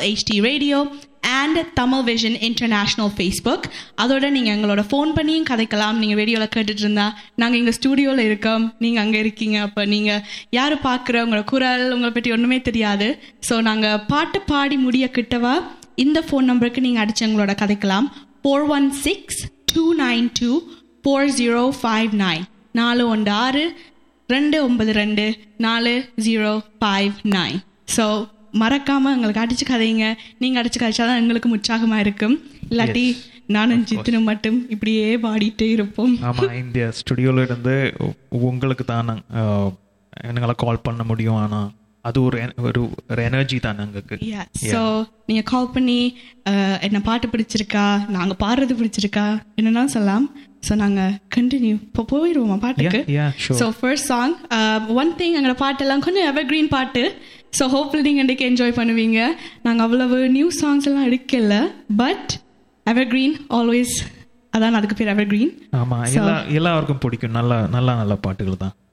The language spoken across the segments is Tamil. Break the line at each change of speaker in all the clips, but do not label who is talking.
HD Radio and Tamil Vision International Facebook அதோட நீங்கள் எங்களோட ஃபோன் பண்ணியும் கதைக்கலாம் நீங்கள் ரேடியோவில் கேட்டுட்டு இருந்தா நாங்கள் எங்கள் ஸ்டூடியோவில் இருக்கோம் நீங்கள் அங்கே இருக்கீங்க அப்போ நீங்கள் யார் பார்க்குற உங்களோட குரல் உங்களை பற்றி ஒன்றுமே தெரியாது ஸோ நாங்கள் பாட்டு பாடி முடிய கிட்டவா இந்த ஃபோன் நம்பருக்கு நீங்கள் அடிச்சு எங்களோட கதைக்கலாம் four one six two nine two four zero five nine நாலு ஒன்று ஆறு ரெண்டு ஒன்பது ரெண்டு நாலு ஜீரோ ஃபைவ் நைன் ஸோ மறக்காம எங்களுக்கு அடிச்சு கதைங்க நீங்க அடிச்சு கதைச்சாதான் எங்களுக்கு உற்சாகமா இருக்கும் இல்லாட்டி நானும் ஜித்தினும் மட்டும் இப்படியே பாடிட்டே இருப்போம்
ஆமா இந்த ஸ்டுடியோல இருந்து உ- உங்களுக்கு தான் எங்களை கால் பண்ண முடியும் ஆனா அது ஒரு என- ஒரு ஒரு எனர்ஜி தான் எங்களுக்கு
ஸோ நீங்க கால் பண்ணி அஹ், என்ன பாட்டு பிடிச்சிருக்கா நாங்க பாடுறது பிடிச்சிருக்கா என்னன்னா சொல்லலாம் ஸோ நாங்க கண்டினியூ இப்போ போயிடுவோமா பாட்டுக்கு
yeah, sure.
So first song one thing எங்களோட பாட்டெல்லாம் கொஞ்சம் எவர் கிரீன் பாட்டு ஸோ ஹோப்ஃபுல்லி நீங்கள் இன்றைக்கு என்ஜாய் பண்ணுவீங்க நாங்கள் அவ்வளவு நியூ சாங்ஸ் எல்லாம் எடுக்கல பட் எவர் கிரீன் ஆல்வேஸ் அதான் அதுக்கு பேர் எவர் கிரீன்
ஆமா எல்லா எல்லாருக்கும் பிடிக்கும் நல்ல நல்ல நல்ல பாட்டுகள் தான்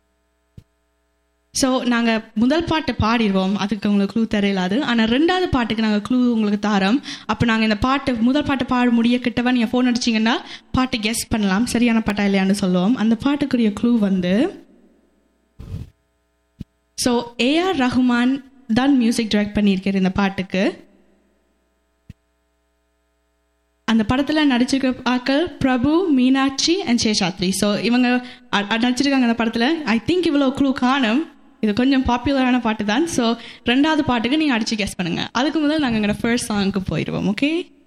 ஸோ நாங்கள் முதல் பாட்டு பாடிடுவோம் அதுக்கு உங்களுக்கு க்ளூ தெரியலாது ஆனால் ரெண்டாவது பாட்டுக்கு நாங்கள் க்ளூ உங்களுக்கு தாரோம் அப்போ நாங்கள் இந்த பாட்டு முதல் பாட்டு பாட முடிய கிட்டவா நீங்கள் ஃபோன் அடிச்சிங்கன்னா பாட்டு கெஸ் பண்ணலாம் சரியான பாட்டா இல்லையான்னு சொல்லுவோம் அந்த பாட்டுக்குரிய க்ளூ வந்து ஸோ ஏஆர் ரஹ்மான் தான் மியூசிக் டைரக்ட் பண்ணியிருக்காரு இந்த பாட்டுக்கு அந்த படத்தில் நடிச்சிருக்க ஆக்கள் பிரபு மீனாட்சி அண்ட் சேஷாத்ரி ஸோ இவங்க அ- அ- நடிச்சிருக்காங்க அந்த படத்தில் ஐ திங்க் இவ்வளோ க்ளூ காணும் இது கொஞ்சம் பாப்புலரான பாட்டு தான் ஸோ ரெண்டாவது பாட்டுக்கு நீங்கள் அடிச்சு கெஸ் பண்ணுங்க அதுக்கு முதல் நாங்கள் எங்களோட ஃபர்ஸ்ட் சாங்க்கு போயிடுவோம் ஓகே